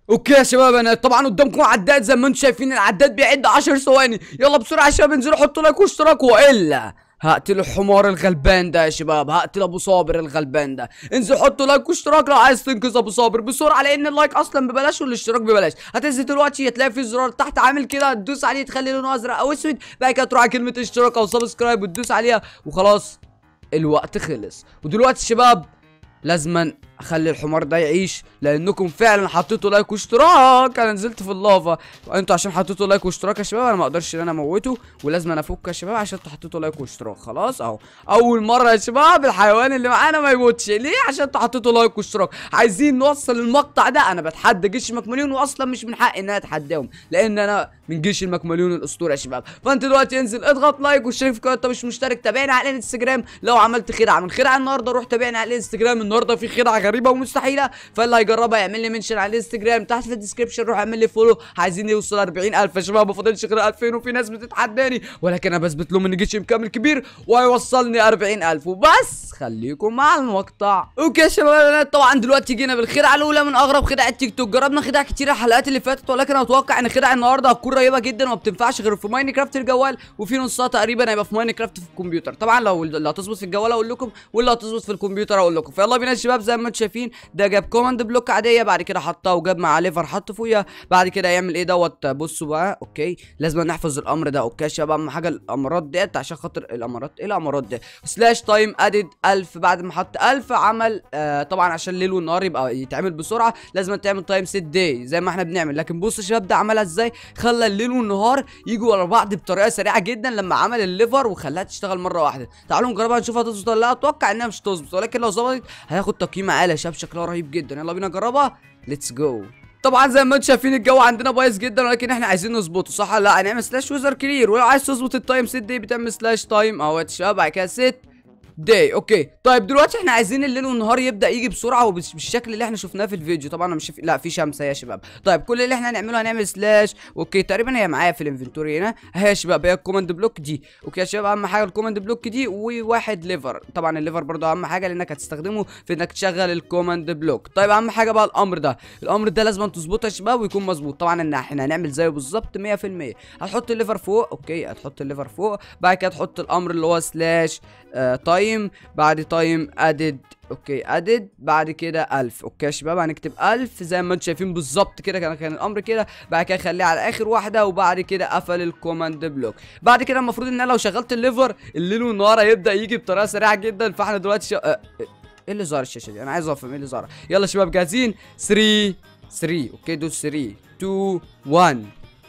اوكي يا شباب انا طبعا قدامكم عداد زي ما انتم شايفين العداد بيعد 10 ثواني يلا بسرعه يا شباب انزلوا حطوا لايك واشتراك والا هقتل الحمار الغلبان ده يا شباب هقتل ابو صابر الغلبان ده انزل حطوا لايك واشتراك لو عايز تنقذ ابو صابر بسرعه لان اللايك اصلا ببلاش والاشتراك ببلاش هتنزل دلوقتي هتلاقي في زرار تحت عامل كده تدوس عليه تخلي لونه ازرق او اسود بعد كده تروح على كلمه اشتراك او سبسكرايب وتدوس عليها وخلاص الوقت خلص ودلوقتي شباب لازما اخلي الحمار ده يعيش لانكم فعلا حطيتوا لايك واشتراك انا نزلت في اللافا وانتوا عشان حطيتوا لايك واشتراك يا شباب انا ما اقدرش ان انا اموته ولازم انا افك يا شباب عشان انتوا حطيتوا لايك واشتراك خلاص اهو اول مره يا شباب الحيوان اللي معانا ما يموتش ليه عشان انتوا حطيتوا لايك واشتراك عايزين نوصل المقطع ده انا بتحدى جيش المكمليون واصلا مش من حقي ان انا اتحداهم لان انا من جيش المكمليون الاسطوري يا شباب فانت دلوقتي انزل اضغط لايك واشترك في القناه انت مش مشترك تابعني على الانستجرام لو عملت خدعه من خدعه النهارده روح تابعني على الانستجرام النهارده في خدعه غريبه ومستحيله فاللي هيجربها يعمل لي منشن على الانستجرام تحت في الديسكربشن روح اعمل لي فولو عايزين نوصل 40000 يا شباب ما فاضلش غير 2000 وفي ناس بتتحداني ولكن انا بثبت لهم ان جيش مكمل كبير وهيوصلني 40000 وبس خليكم مع المقطع اوكي يا شباب انا طبعا دلوقتي جينا بالخدعه الاولى من اغرب خدع التيك توك جربنا خدع كتير الحلقات اللي فاتت ولكن اتوقع ان خدع النهارده هتكون رهيبه جدا وما بتنفعش غير في ماينكرافت الجوال وفي نصها تقريبا هيبقى في ماينكرافت في الكمبيوتر طبعا لو اللي هتظبط في الجوال اقول لكم واللي هتظبط في الكمبيوتر اقول لكم فيلا بينا يا شباب زي ما انتم شايفين ده جاب كوماند بلوك عاديه بعد كده حطها وجاب مع ليفر حط فوقيها بعد كده يعمل ايه دوت بصوا بقى اوكي لازم نحفظ الامر ده اوكي يا شباب اهم حاجه الامارات ديت عشان خاطر الامارات ايه الامارات دي سلاش تايم ادد 1000 بعد ما حط 1000 عمل آه طبعا عشان الليل والنهار يبقى يتعمل بسرعه لازم تعمل تايم سيت داي زي ما احنا بنعمل لكن بص يا شباب ده عملها ازاي خلى الليل والنهار يجوا ورا بعض بطريقه سريعه جدا لما عمل الليفر وخلاها تشتغل مره واحده تعالوا نجربها نشوف هتظبط ولا لا اتوقع انها مش تظبط ولكن لو ظبطت هياخد تقييم عالي يا شباب شكلها رهيب جدا يلا بينا نجربها ليتس جو طبعا زي ما انتم شايفين الجو عندنا بايظ جدا ولكن احنا عايزين نظبطه صح ولا لا هنعمل سلاش يوزر كلير ولو عايز تظبط التايم سيت دي بتعمل سلاش تايم اهوت يا شباب بعد كده سيت داي اوكي طيب دلوقتي احنا عايزين الليل والنهار يبدا يجي بسرعه وبالشكل اللي احنا شفناه في الفيديو طبعا انا مش شايف لا في شمس يا شباب طيب كل اللي احنا هنعمله هنعمل سلاش اوكي تقريبا هي معايا في الانفنتوري هنا اهي يا شباب هي الكوماند بلوك دي اوكي يا شباب اهم حاجه الكوماند بلوك دي وواحد ليفر طبعا الليفر برضه اهم حاجه لانك هتستخدمه في انك تشغل الكوماند بلوك طيب اهم حاجه بقى الامر ده الامر ده لازم تظبطه يا شباب ويكون مظبوط طبعا ان احنا هنعمل زيه بالظبط 100% هتحط الليفر فوق اوكي هتحط الليفر فوق بعد كده تحط الامر اللي هو سلاش آه تايم بعد تايم ادد اوكي ادد بعد كده 1000 اوكي يا شباب هنكتب 1000 زي ما انتم شايفين بالظبط كده كان كان الامر كده بعد كده خليه على اخر واحده وبعد كده قفل الكوماند بلوك بعد كده المفروض ان انا لو شغلت الليفر الليل والنهار هيبدا يجي بطريقه سريعه جدا فاحنا دلوقتي شا... آه، ايه اللي ظهر الشاشه دي انا عايز افهم ايه اللي ظهر يلا شباب جاهزين 3 3 اوكي دوس 3 2 1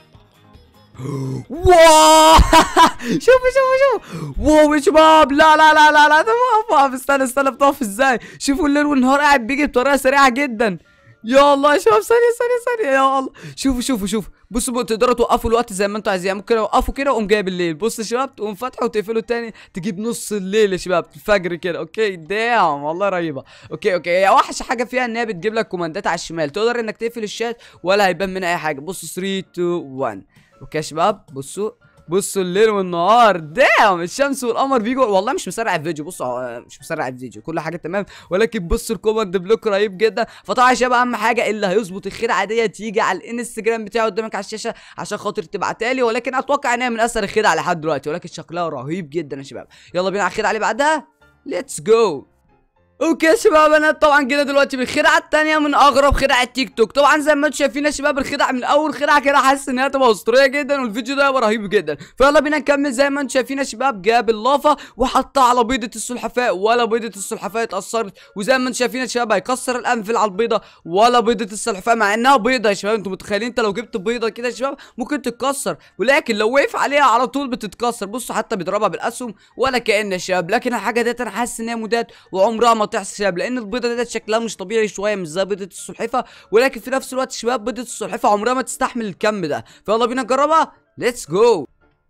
واو شوفوا شوفوا شوفوا واو يا شباب لا لا لا لا لا طب اقف استنى استنى بتقف ازاي شوفوا الليل والنهار قاعد بيجي بطريقه سريعه جدا يا الله يا شباب ثانية ثانية ثانية يا الله شوفوا شوفوا شوفوا بصوا بقى تقدروا توقفوا الوقت زي ما انتوا عايزين ممكن اوقفوا كده واقوم جايب الليل بص يا شباب تقوم فاتحه وتقفله تاني تجيب نص الليل يا شباب الفجر كده اوكي دام والله رهيبة اوكي اوكي هي اوحش حاجة فيها ان هي بتجيب لك كوماندات على الشمال تقدر انك تقفل الشات ولا هيبان منها اي حاجة بصوا 3 2 1 اوكي يا شباب بصوا بصوا الليل والنهار دام الشمس والقمر بيجوا والله مش مسرع الفيديو بصوا آه، مش مسرع الفيديو كل حاجه تمام ولكن بصوا الكوماند بلوك رهيب جدا فطبعا يا شباب اهم حاجه اللي هيظبط الخدعه ديت يجي على الانستجرام بتاعه قدامك على الشاشه عشان خاطر تبعتها لي ولكن اتوقع ان هي من اثر الخدعه لحد دلوقتي ولكن شكلها رهيب جدا يا شباب يلا بينا على الخدعه اللي بعدها ليتس جو اوكي يا شباب انا طبعا جينا دلوقتي بالخدعه الثانيه من اغرب خدع التيك توك طبعا زي ما انتم شايفين يا شباب الخدعه من اول خدعه كده حاسس ان هي تبقى اسطوريه جدا والفيديو ده هيبقى رهيب جدا فيلا بينا نكمل زي ما انتم شايفين يا شباب جاب اللافا وحطها على بيضه السلحفاء ولا بيضه السلحفاء اتاثرت وزي ما انتم شايفين يا شباب هيكسر الانفل على البيضه ولا بيضه السلحفاء مع انها بيضه يا شباب انتم متخيلين انت لو جبت بيضه كده يا شباب ممكن تتكسر ولكن لو وقف عليها على طول بتتكسر بصوا حتى بيضربها بالاسهم ولا كان يا شباب لكن الحاجه ديت انا حاسس ان هي مودات وعمرها ما تحصل يا شباب لان البيضه ديت شكلها مش طبيعي شويه مش زي بيضه السلحفاه ولكن في نفس الوقت شباب بيضه السلحفاه عمرها ما تستحمل الكم ده فيلا بينا نجربها ليتس جو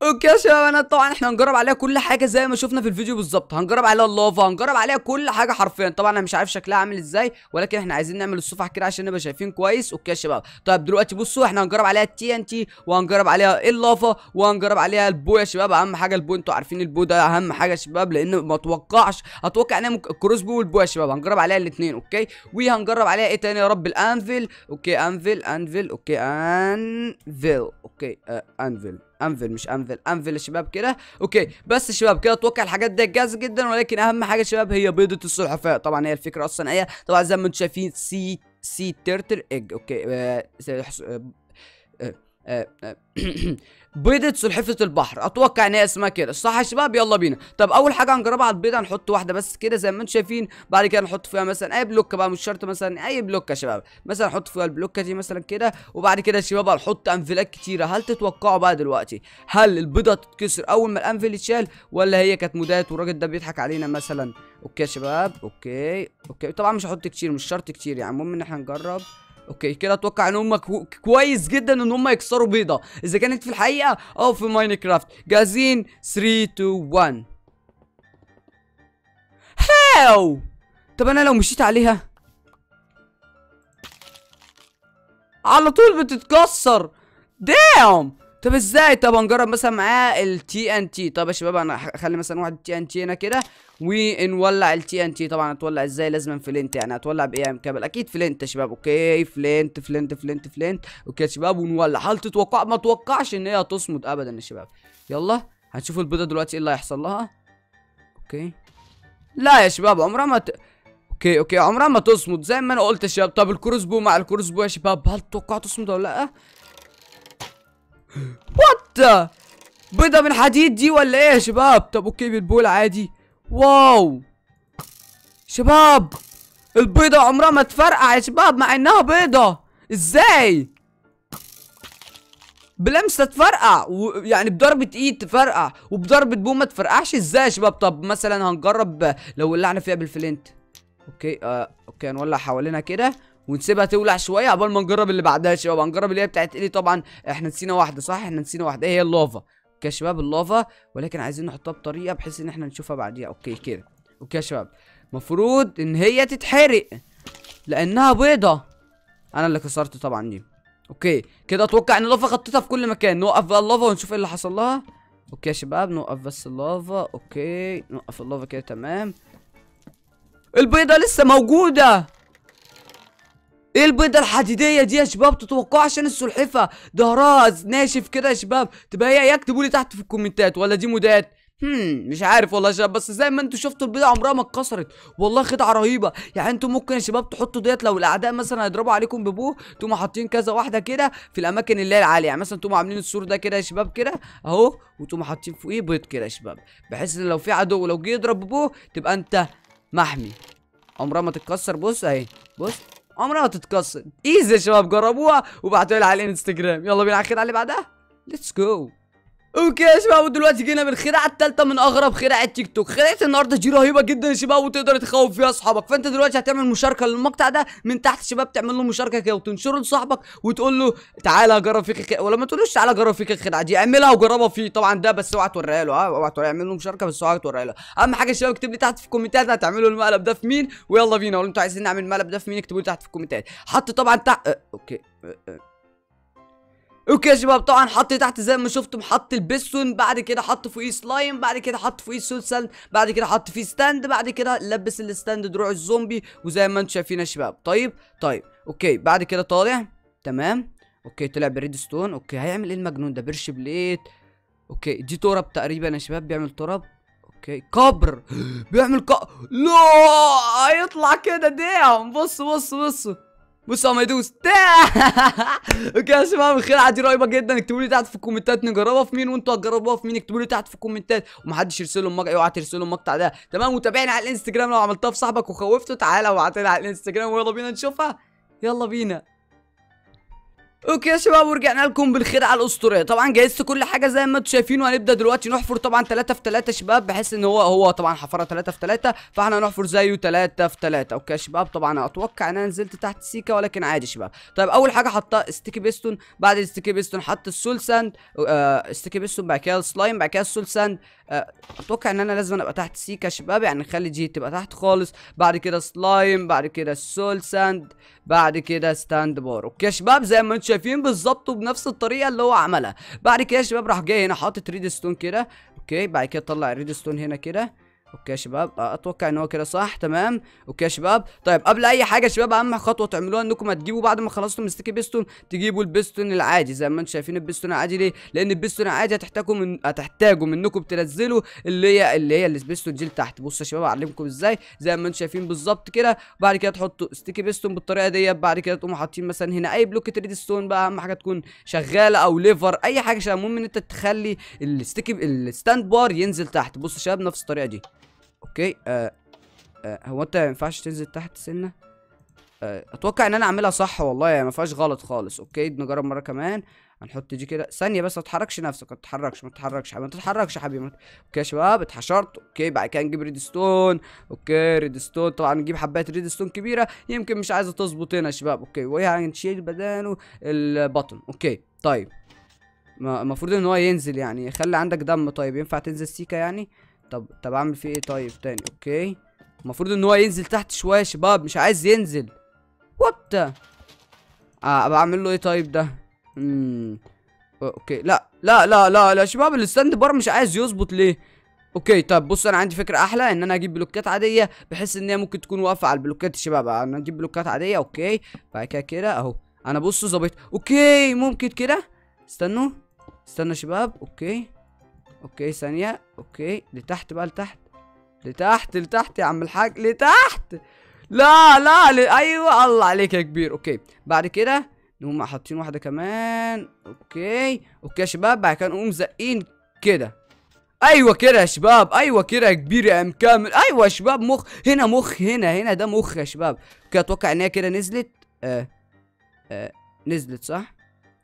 اوكي يا شباب انا طبعا احنا هنجرب عليها كل حاجه زي ما شفنا في الفيديو بالظبط هنجرب عليها اللافا هنجرب عليها كل حاجه حرفيا طبعا انا مش عارف شكلها عامل ازاي ولكن احنا عايزين نعمل الصفح كده عشان نبقى شايفين كويس اوكي يا شباب طيب دلوقتي بصوا احنا هنجرب عليها التي ان تي وهنجرب عليها اللافا وهنجرب عليها البو يا شباب اهم حاجه البو انتوا عارفين البو ده اهم حاجه يا شباب لان ما اتوقعش اتوقع انها ممكن الكروس بو والبو يا شباب هنجرب عليها الاثنين اوكي وهنجرب عليها ايه تاني يا رب الانفل اوكي انفل انفل اوكي انفل اوكي آه انفل انفل مش انفل انفل يا شباب كده اوكي بس يا شباب كده اتوقع الحاجات دي جاهزه جدا ولكن اهم حاجه يا شباب هي بيضه السلحفاه طبعا هي الفكره اصلا هي طبعا زي ما انتم شايفين سي سي تيرتل ايج اوكي آه آه آه آه آه بيضة سلحفة البحر اتوقع ان هي اسمها كده صح يا شباب يلا بينا طب اول حاجة هنجربها على البيضة هنحط واحدة بس كده زي ما انتم شايفين بعد كده نحط فيها مثلا اي بلوكة بقى مش شرط مثلا اي بلوكة يا شباب مثلا نحط فيها البلوكة دي مثلا كده وبعد كده يا شباب هنحط انفلات كتيرة هل تتوقعوا بقى دلوقتي هل البيضة تتكسر اول ما الانفل يتشال ولا هي كانت مودات والراجل ده بيضحك علينا مثلا اوكي يا شباب اوكي اوكي طبعا مش هحط كتير مش شرط كتير يعني المهم ان احنا نجرب اوكي كده اتوقع ان هم كو... كويس جدا ان هم يكسروا بيضه اذا كانت في الحقيقه او في ماينكرافت جاهزين 3 2 1 هاو طب انا لو مشيت عليها على طول بتتكسر دام طب ازاي طب هنجرب مثلا معاه التي ان تي طب يا شباب انا هخلي مثلا واحد تي ان تي هنا كده ونولع التي ان تي طبعا هتولع ازاي لازم فلنت يعني هتولع بايه يا كابل اكيد فلنت يا شباب اوكي فلنت فلنت فلنت فلنت اوكي يا شباب ونولع هل تتوقع ما اتوقعش ان هي تصمد ابدا يا شباب يلا هنشوف البيضه دلوقتي ايه اللي هيحصل لها اوكي لا يا شباب عمرها ما ت... اوكي اوكي عمرها ما تصمد زي ما انا قلت يا شباب طب الكروس بو مع الكروس بو يا شباب هل تتوقعوا تصمد ولا لا وات بيضة من حديد دي ولا ايه يا شباب طب اوكي بالبول عادي واو شباب البيضة عمرها ما تفرقع يا شباب مع انها بيضة ازاي بلمسة تفرقع ويعني بضربة ايد تفرقع وبضربة بوم ما تفرقعش ازاي يا شباب طب مثلا هنجرب لو ولعنا فيها بالفلنت اوكي آه اوكي هنولع حوالينا كده ونسيبها تولع شويه عقبال ما نجرب اللي بعدها يا شباب هنجرب اللي هي بتاعت ايه طبعا احنا نسينا واحده صح احنا نسينا واحده ايه هي اللافا اوكي يا شباب اللافا ولكن عايزين نحطها بطريقه بحيث ان احنا نشوفها بعديها اوكي كده اوكي يا شباب المفروض ان هي تتحرق لانها بيضه انا اللي كسرت طبعا دي اوكي كده اتوقع ان اللافا خطيتها في كل مكان نوقف بقى اللافا ونشوف ايه اللي حصل لها اوكي يا شباب نوقف بس اللافا اوكي نوقف اللافا كده تمام البيضه لسه موجوده ايه البيضه الحديديه دي يا شباب تتوقعوا عشان السلحفه ظهرها ناشف كده يا شباب تبقى هي يكتبوا لي تحت في الكومنتات ولا دي مودات هم مش عارف والله يا شباب بس زي ما انتوا شفتوا البيضه عمرها ما اتكسرت والله خدعه رهيبه يعني انتوا ممكن يا شباب تحطوا ديت لو الاعداء مثلا هيضربوا عليكم ببوه تقوموا حاطين كذا واحده كده في الاماكن اللي هي العاليه يعني مثلا تقوموا عاملين السور ده كده يا شباب كده اهو وتقوموا حاطين فوقيه بيض كده يا شباب بحيث ان لو في عدو لو جه يضرب ببوه تبقى انت محمي عمرها ما تتكسر بص اهي بص عمرها ما تتكسر ايزي يا شباب جربوها وابعتوا لي على الانستجرام يلا بينا على الخدعه اللي بعدها ليتس جو اوكي يا شباب ودلوقتي جينا بالخدعه الثالثه من اغرب خدع التيك توك خدعه النهارده دي رهيبه جدا يا شباب وتقدر تخوف فيها اصحابك فانت دلوقتي هتعمل مشاركه للمقطع ده من تحت شباب تعمل له مشاركه كده وتنشره لصاحبك وتقول له تعالى اجرب فيك الخدعه ولا ما تقولوش تعالى اجرب فيك الخدعه دي اعملها وجربها فيه طبعا ده بس اوعى توريها له ها اوعى توريها اعمل له مشاركه بس اوعى توريها له اهم حاجه يا شباب اكتب لي تحت في الكومنتات هتعملوا المقلب ده في مين ويلا بينا ولا انتوا عايزين نعمل المقلب ده في مين اكتبوا لي تحت في الكومنتات حط طبعا تحت أه. اوكي أه. أه. اوكي يا شباب طبعا حط تحت زي ما شفتم حط البسون بعد كده حط فوقيه سلايم بعد كده حط فوقيه سلسل بعد كده حط فيه ستاند بعد كده لبس الستاند دروع الزومبي وزي ما انتم شايفين يا شباب طيب طيب اوكي بعد كده طالع تمام اوكي طلع بريد ستون اوكي هيعمل ايه المجنون ده بيرش بليت اوكي دي تراب تقريبا يا شباب بيعمل تراب اوكي قبر بيعمل ق... لا هيطلع كده دام بص بص بص بص يا ميدوس اوكي يا شباب الخدعه دي رهيبه جدا اكتبوا لي تحت في الكومنتات نجربها في مين وانتوا هتجربوها في مين اكتبوا لي تحت في الكومنتات ومحدش يرسل لهم مقطع اوعى ترسل لهم المقطع ده تمام وتابعني على الانستجرام لو عملتها في صاحبك وخوفته تعالى وابعت لي على الانستجرام ويلا بينا نشوفها يلا بينا اوكي يا شباب ورجعنا لكم بالخدعه الاسطوريه طبعا جهزت كل حاجه زي ما انتم شايفين وهنبدا دلوقتي نحفر طبعا 3 في 3 شباب بحيث ان هو هو طبعا حفره 3 في 3 فاحنا هنحفر زيه 3 في 3 اوكي يا شباب طبعا اتوقع ان انا نزلت تحت سيكا ولكن عادي شباب طيب اول حاجه حطها ستيكي بيستون بعد الستيكي بيستون حط السول ساند آه ستيكي بيستون بعد كده السلايم بعد كده السول ساند آه اتوقع ان انا لازم ابقى تحت سيكا يا شباب يعني نخلي جي تبقى تحت خالص بعد كده سلايم بعد كده السول ساند بعد كده ستاند بار اوكي يا شباب زي ما انتم شايفين بالظبط وبنفس الطريقه اللي هو عملها بعد كده يا شباب راح جاي هنا حاطط ريد ستون كده اوكي بعد كده طلع الريد ستون هنا كده اوكي يا شباب آه، اتوقع ان هو كده صح تمام اوكي يا شباب طيب قبل اي حاجه يا شباب اهم خطوه تعملوها انكم هتجيبوا بعد ما خلصتوا من ستيكي بيستون تجيبوا البيستون العادي زي ما انتم شايفين البيستون العادي ليه لان البيستون العادي هتحتاجوا من هتحتاجوا منكم تنزلوا اللي هي اللي هي البيستون دي لتحت بصوا يا شباب اعلمكم ازاي زي ما انتم شايفين بالظبط كده بعد كده تحطوا ستيكي بيستون بالطريقه ديت بعد كده تقوموا حاطين مثلا هنا اي بلوك ريد ستون بقى اهم حاجه تكون شغاله او ليفر اي حاجه شغالة. المهم ان انت تخلي الستيكي الستاند بار ينزل تحت بصوا يا شباب نفس الطريقه دي اوكي آه آه هو انت ما ينفعش تنزل تحت سنه آه اتوقع ان انا اعملها صح والله يعني ما فيهاش غلط خالص اوكي نجرب مره كمان هنحط دي كده ثانيه بس ما تتحركش نفسك ما تتحركش ما تتحركش ما تتحركش يا حبيبي ما- اوكي يا شباب اتحشرت اوكي بعد كده نجيب ريد ستون اوكي ريد ستون طبعا نجيب حبات ريد ستون كبيره يمكن مش عايزه تظبط هنا يا شباب اوكي وهي هنشيل بدانه البطن اوكي طيب ما- المفروض ان هو ينزل يعني خلي عندك دم طيب ينفع تنزل سيكا يعني طب طب اعمل فيه ايه طيب تاني اوكي المفروض ان هو ينزل تحت شويه يا شباب مش عايز ينزل وات اه بعمل له ايه طيب ده امم اوكي لا لا لا لا لا يا شباب الستاند بار مش عايز يظبط ليه اوكي طب بص انا عندي فكره احلى ان انا اجيب بلوكات عاديه بحيث ان هي ممكن تكون واقفه على البلوكات يا شباب انا اجيب بلوكات عاديه اوكي بعد كده كده اهو انا بصوا ظبطت اوكي ممكن كده استنوا استنوا يا شباب اوكي اوكي ثانية اوكي لتحت بقى لتحت لتحت لتحت يا عم الحاج لتحت لا لا ل... ايوه الله عليك يا كبير اوكي بعد كده نقوم حاطين واحدة كمان اوكي اوكي يا شباب بعد كده نقوم زقين كده ايوه كده يا شباب ايوه كده يا كبير يا ام كامل ايوه يا شباب مخ هنا مخ هنا هنا ده مخ يا شباب اوكي اتوقع ان هي كده نزلت آه آه نزلت صح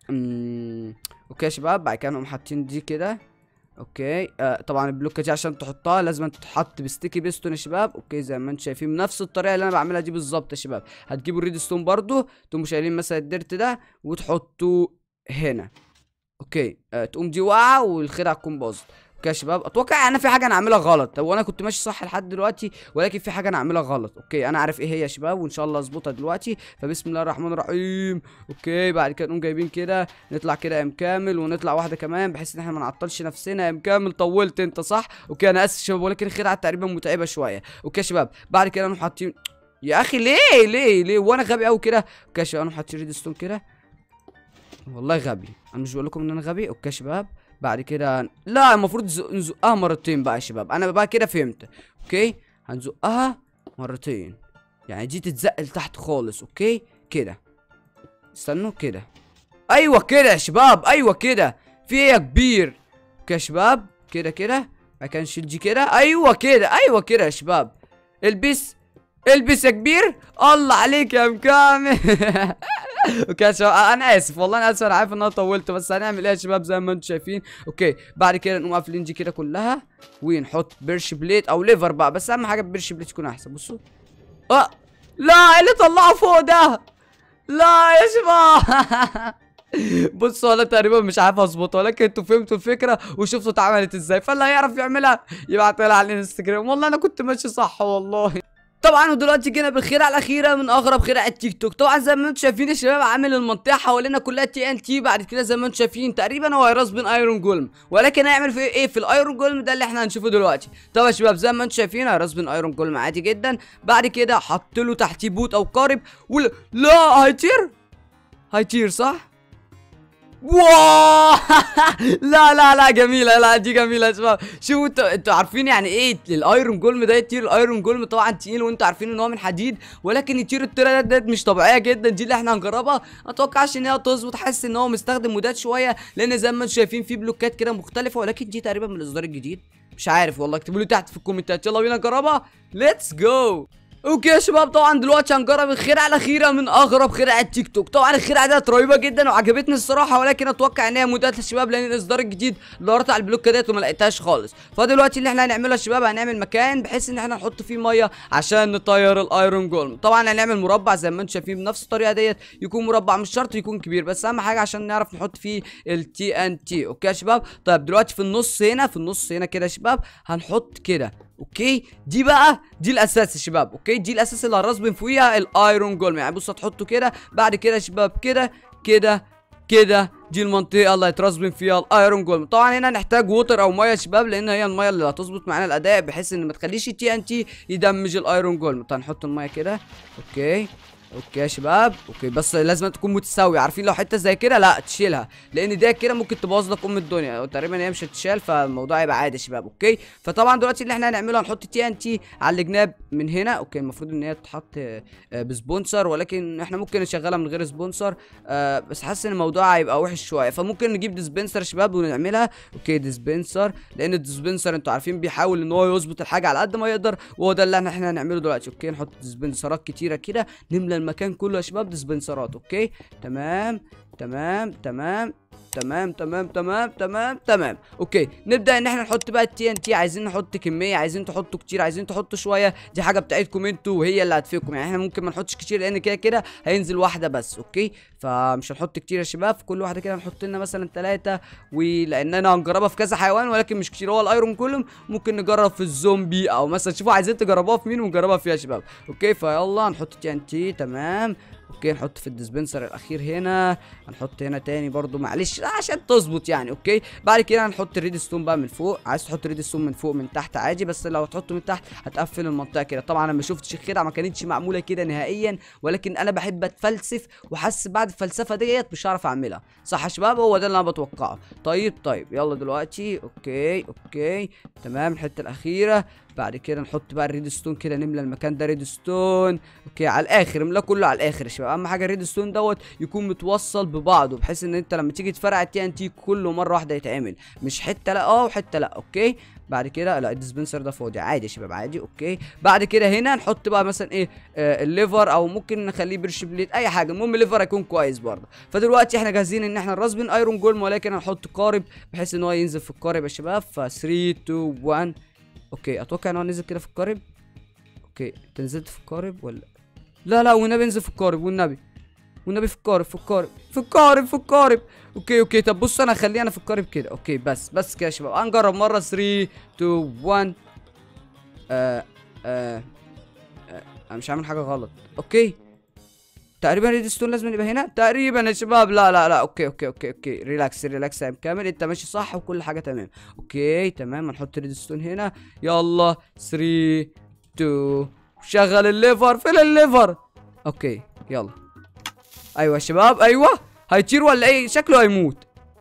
امم اوكي يا شباب بعد كده نقوم حاطين دي كده اوكي آه طبعا البلوكه دي عشان تحطها لازم تتحط بستيكي بيستون يا شباب اوكي زي ما انتم شايفين بنفس الطريقه اللي انا بعملها دي بالظبط يا شباب هتجيبوا الريد ستون برضو تقوموا شايلين مثلا الديرت ده وتحطوه هنا اوكي آه تقوم دي واقعه والخدعه تكون باظت اوكي يا شباب اتوقع انا في حاجه انا عاملها غلط طب وانا كنت ماشي صح لحد دلوقتي ولكن في حاجه انا عاملها غلط اوكي انا عارف ايه هي يا شباب وان شاء الله اظبطها دلوقتي فبسم الله الرحمن الرحيم اوكي بعد كده نقوم جايبين كده نطلع كده ام كامل ونطلع واحده كمان بحيث ان احنا ما نعطلش نفسنا ام كامل طولت انت صح اوكي انا اسف يا شباب ولكن الخدعه تقريبا متعبه شويه اوكي يا شباب بعد كده نقوم حاطين يا اخي ليه ليه ليه وانا غبي قوي كده اوكي يا شباب نقوم حاطين ريد ستون كده والله غبي انا مش بقول لكم ان انا غبي اوكي يا شباب بعد كده لا المفروض نزق- نزقها مرتين بقى يا شباب انا بقى كده فهمت اوكي هنزقها مرتين يعني دي تتزق لتحت خالص اوكي كده استنوا كده ايوه كده يا شباب ايوه كده في ايه يا كبير اوكي يا شباب كده كده بعد كده نشيل دي كده ايوه كده ايوه كده يا شباب البس البس يا كبير الله عليك يا مكامل اوكي يا شباب انا اسف والله انا اسف انا عارف ان انا طولت بس هنعمل ايه يا شباب زي ما انتم شايفين اوكي بعد كده نقوم قافلين دي كده كلها ونحط بيرش بليت او ليفر بقى بس اهم حاجه بيرش بليت يكون احسن بصوا اه لا إيه اللي طلعه فوق ده لا يا شباب بصوا انا تقريبا مش عارف اظبطها ولكن انتوا فهمتوا الفكره وشفتوا اتعملت ازاي فاللي هيعرف يعملها يبعتها لي على الانستجرام والله انا كنت ماشي صح والله طبعا ودلوقتي جينا بالخدعه الاخيره من اغرب خدع التيك توك طبعا زي ما انتم شايفين الشباب عامل المنطقه حوالينا كلها تي ان تي بعد كده زي ما انتم شايفين تقريبا هو هيراس بين ايرون جولم ولكن هيعمل في ايه في الايرون جولم ده اللي احنا هنشوفه دلوقتي طبعا يا شباب زي ما انتم شايفين هيراس بين ايرون جولم عادي جدا بعد كده حط له تحتيه بوت او قارب ولا لا هيطير هيطير صح واو لا لا لا جميله لا دي جميله يا شباب شوفوا انتوا انتوا عارفين يعني ايه الايرون جولم ده يطير الايرون جولم طبعا تقيل وانتوا عارفين ان هو من حديد ولكن يطير الطيره ديت مش طبيعيه جدا دي اللي احنا هنجربها ما اتوقعش ان هي تظبط حاسس ان هو مستخدم مودات شويه لان زي ما انتوا شايفين في بلوكات كده مختلفه ولكن دي تقريبا من الاصدار الجديد مش عارف والله اكتبوا لي تحت في الكومنتات يلا بينا نجربها ليتس جو اوكي يا شباب طبعا دلوقتي هنجرب الخدعه الاخيره من اغرب خدع التيك توك طبعا الخدعه ديت رهيبه جدا وعجبتني الصراحه ولكن اتوقع ان هي مودات الشباب لان الاصدار الجديد دورت على البلوك ديت وما لقيتهاش خالص فدلوقتي اللي احنا هنعمله يا شباب هنعمل مكان بحيث ان احنا نحط فيه ميه عشان نطير الايرون جولم طبعا هنعمل مربع زي ما انتم شايفين بنفس الطريقه ديت يكون مربع مش شرط يكون كبير بس اهم حاجه عشان نعرف نحط فيه التي ان تي اوكي يا شباب طيب دلوقتي في النص هنا في النص هنا كده يا شباب هنحط كده اوكي دي بقى دي الاساس يا شباب اوكي دي الاساس اللي هنرسبن فيها الايرون جولم يعني بص هتحطه كده بعد كده يا شباب كده كده كده دي المنطقه اللي هيترسبن فيها الايرون جولم طبعا هنا نحتاج ووتر او ميه يا شباب لان هي الميه اللي هتظبط معانا الاداء بحيث ان ما تخليش التي ان تي يدمج الايرون جولم طيب نحط الميه كده اوكي اوكي يا شباب اوكي بس لازم تكون متساويه عارفين لو حته زي كده لا تشيلها لان ده كده ممكن تبوظ لك ام الدنيا تقريبا هي مش هتشال فالموضوع هيبقى عادي يا شباب اوكي فطبعا دلوقتي اللي احنا هنعمله هنحط تي ان تي على الجناب من هنا اوكي المفروض ان هي تتحط آه، بسبونسر ولكن احنا ممكن نشغلها من غير سبونسر آه، بس حاسس ان الموضوع هيبقى وحش شويه فممكن نجيب ديسبنسر يا شباب ونعملها اوكي ديسبنسر لان الديسبنسر انتوا عارفين بيحاول ان هو يظبط الحاجه على قد ما يقدر وهو ده اللي احنا هنعمله دلوقتي اوكي نحط ديسبنسرات كتيره كده نملى المكان كله يا شباب ديسبنسرات اوكي تمام تمام تمام تمام تمام تمام تمام تمام اوكي نبدا ان احنا نحط بقى التي ان تي عايزين نحط كميه عايزين تحطوا كتير عايزين تحطوا شويه دي حاجه بتاعتكم انتوا وهي اللي هتفيدكم يعني احنا ممكن ما نحطش كتير لان كده كده هينزل واحده بس اوكي فمش هنحط كتير يا شباب في كل واحده كده نحط لنا مثلا ثلاثه ولاننا هنجربها في كذا حيوان ولكن مش كتير هو الايرون كلهم ممكن نجرب في الزومبي او مثلا شوفوا عايزين تجربوها في مين ونجربها فيها يا شباب اوكي فيلا نحط تي ان تي تمام اوكي نحط في الديسبنسر الاخير هنا هنحط هنا تاني برضو معلش عشان تظبط يعني اوكي بعد كده هنحط الريد ستون بقى من فوق عايز تحط ريد ستون من فوق من تحت عادي بس لو تحطه من تحت هتقفل المنطقه كده طبعا انا ما شفتش الخدعه ما كانتش معموله كده نهائيا ولكن انا بحب اتفلسف وحاسس بعد الفلسفه ديت مش هعرف اعملها صح يا شباب هو ده اللي انا بتوقعه طيب طيب يلا دلوقتي اوكي اوكي تمام الحته الاخيره بعد كده نحط بقى الريد ستون كده نملى المكان ده ريد ستون اوكي على الاخر املاه كله على الاخر يا شباب اهم حاجه الريد ستون دوت يكون متوصل ببعضه بحيث ان انت لما تيجي تفرقع التي ان تي كله مره واحده يتعمل مش حته لا اه وحته لا اوكي بعد كده لا الديسبنسر ده فاضي عادي يا شباب عادي اوكي بعد كده هنا نحط بقى مثلا ايه آه الليفر او ممكن نخليه برش بليد اي حاجه المهم الليفر هيكون كويس برضه فدلوقتي احنا جاهزين ان احنا نرسبن ايرون جولم ولكن هنحط قارب بحيث ان هو ينزل في القارب يا شباب ف 3 2 1 اوكي اتوقع ان هو نزل كده في القارب اوكي انت نزلت في القارب ولا لا لا والنبي انزل في القارب والنبي والنبي في القارب في القارب في القارب في القارب اوكي اوكي طب بص انا هخليه انا في القارب كده اوكي بس بس كده يا شباب هنجرب مره 3 2 1 آه آه آه انا مش عامل حاجه غلط اوكي تقريبا ريد ستون لازم يبقى هنا تقريبا يا شباب لا لا لا اوكي اوكي اوكي اوكي ريلاكس ريلاكس يا كامل انت ماشي صح وكل حاجه تمام اوكي تمام هنحط ريد ستون هنا يلا 3 2 شغل الليفر فين الليفر اوكي يلا ايوه يا شباب ايوه هيطير ولا ايه شكله هيموت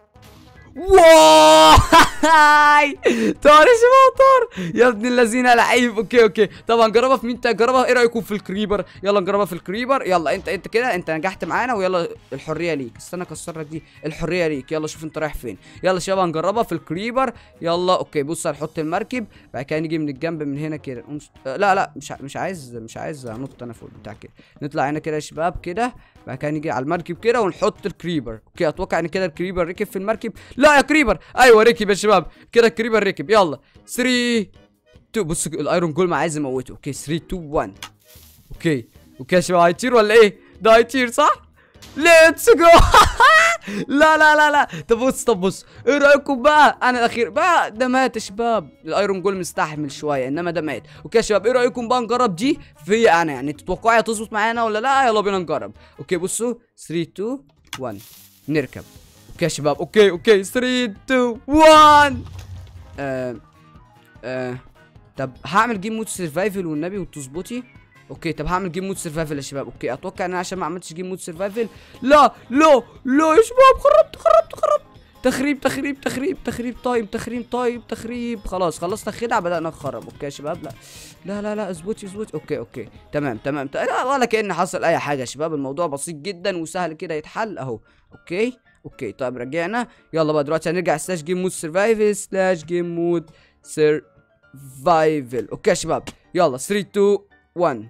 واو طار يا شباب طار يا ابن الذين لعيب اوكي اوكي طبعا جربها في مين تاني جربها ايه رايكم في الكريبر يلا نجربها في الكريبر يلا انت انت كده انت نجحت معانا ويلا الحريه ليك استنى اكسر لك دي الحريه ليك يلا شوف انت رايح فين يلا يا شباب هنجربها في الكريبر يلا اوكي بص هنحط المركب بعد كده نيجي من الجنب من هنا كده نقوم- آه، لا لا مش ع- مش عايز مش عايز انط انا فوق بتاع كده نطلع هنا كده يا شباب كده بعد كده نيجي على المركب كده ونحط الكريبر اوكي اتوقع ان كده الكريبر ركب في المركب لا يا كريبر ايوه ركب يا شباب كده الكريبر ركب يلا 3 2 بص الايرون جول ما عايز يموته اوكي 3 2 1 اوكي اوكي يا شباب هيطير ولا ايه ده هيطير صح ليتس جو لا لا لا لا طب بص طب بص ايه رايكم بقى انا الاخير بقى ده مات يا شباب الايرون جول مستحمل شويه انما ده مات اوكي يا شباب ايه رايكم بقى نجرب دي في انا يعني تتوقعوا هتظبط معانا ولا لا يلا بينا نجرب اوكي بصوا 3 2 1 نركب اوكي يا شباب اوكي اوكي 3 2 1 آه آه طب هعمل جيم مود سرفايفل والنبي وتظبطي اوكي طب هعمل جيم مود سرفايفل يا شباب اوكي اتوقع ان انا عشان ما عملتش جيم مود سرفايفل لا لا لا يا شباب خربت خربت خربت تخريب تخريب تخريب تخريب تايم تخريب تايم تخريب خلاص خلصنا الخدعه بدانا نخرب اوكي يا شباب لا لا لا لا اظبطي اظبطي اوكي اوكي تمام تمام ت- لا ولا كان حصل اي حاجه يا شباب الموضوع بسيط جدا وسهل كده يتحل اهو اوكي اوكي طيب رجعنا يلا بقى دلوقتي هنرجع سلاش جيم مود سرفايفل سلاش جيم مود سرفايفل اوكي يا شباب يلا 3 2 1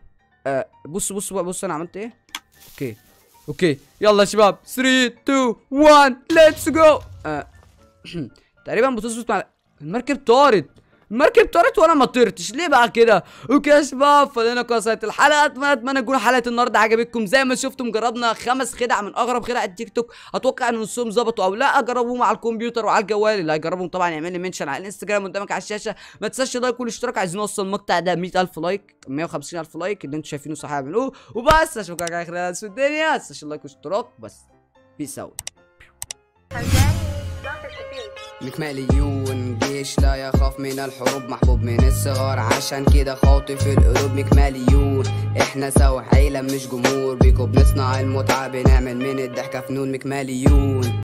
آه بص بص بقى بص انا عملت ايه اوكي اوكي يلا يا شباب 3 2 1 ليتس جو تقريبا بتظبط مع المركب طارت المركب طارت وانا ما طرتش ليه بقى كده اوكي يا شباب فلنا قصه الحلقه اتمنى اتمنى تكون حلقه النهارده عجبتكم زي ما شفتم جربنا خمس خدع من اغرب خدع التيك توك اتوقع ان نصهم ظبطوا او لا جربوهم على الكمبيوتر وعلى الجوال اللي هيجربهم طبعا يعمل لي منشن على الانستجرام قدامك على الشاشه ما تنساش لايك والاشتراك عايزين نوصل المقطع ده 100000 لايك 150000 لايك اللي انتم شايفينه صح اعملوه وبس اشوفك على خير في الدنيا ما تنساش اللايك والاشتراك بس بيس اوت مكماليون جيش لا يخاف من الحروب محبوب من الصغار عشان كده خاطف القلوب مكماليون احنا سوا عيلة مش جمهور بيكو بنصنع المتعة بنعمل من الضحكة فنون مكماليون